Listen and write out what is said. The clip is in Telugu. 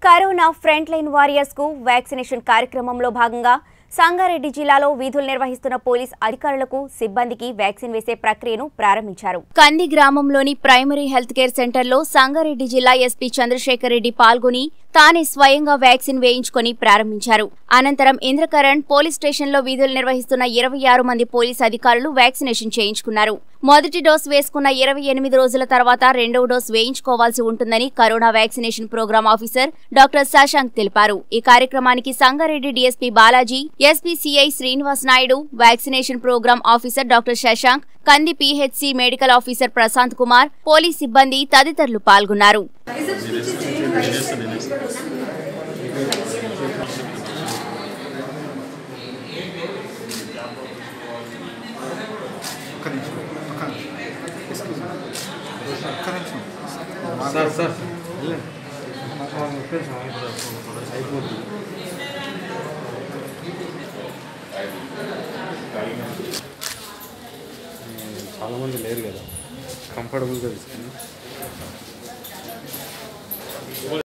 కరోనా ఫ్రంట్ లైన్ వారియర్స్ కు వ్యాక్సినేషన్ కార్యక్రమంలో భాగంగా సంగారెడ్డి జిల్లాలో విధులు నిర్వహిస్తున్న పోలీస్ అధికారులకు సిబ్బందికి వ్యాక్సిన్ వేసే ప్రక్రియను ప్రారంభించారు కంది గ్రామంలోని ప్రైమరీ హెల్త్ కేర్ సెంటర్లో సంగారెడ్డి జిల్లా ఎస్పీ చంద్రశేఖర్ రెడ్డి పాల్గొని తానే స్వయంగా వ్యాక్సిన్ వేయించుకొని ప్రారంభించారు అనంతరం ఇంద్రకరణ్ పోలీస్ స్టేషన్లో విధులు నిర్వహిస్తున్న ఇరవై ఆరు మంది పోలీస్ అధికారులు వ్యాక్సినేషన్ చేయించుకున్నారు మొదటి డోస్ వేసుకున్న ఇరవై ఎనిమిది రోజుల తర్వాత రెండవ డోస్ వేయించుకోవాల్సి ఉంటుందని corona vaccination program officer doctor Shashank తెలిపారు ఈ కార్యక్రమానికి Sangareddy DSP Balaji SPCI Srinivas Naidu vaccination program officer doctor Shashank Kandi PHC medical officer Prashanth Kumar police సిబ్బంది తదితరులు పాల్గొన్నారు ఒక్క నిమిషం ఒక్క నిమిషం ఎక్స్క్యూజ్ మీ ఒక్క నిమిషం సార్ సార్ అయిపోతుంది చాలా మంది లేరు కదా కంఫర్టబుల్గా తీసుకుని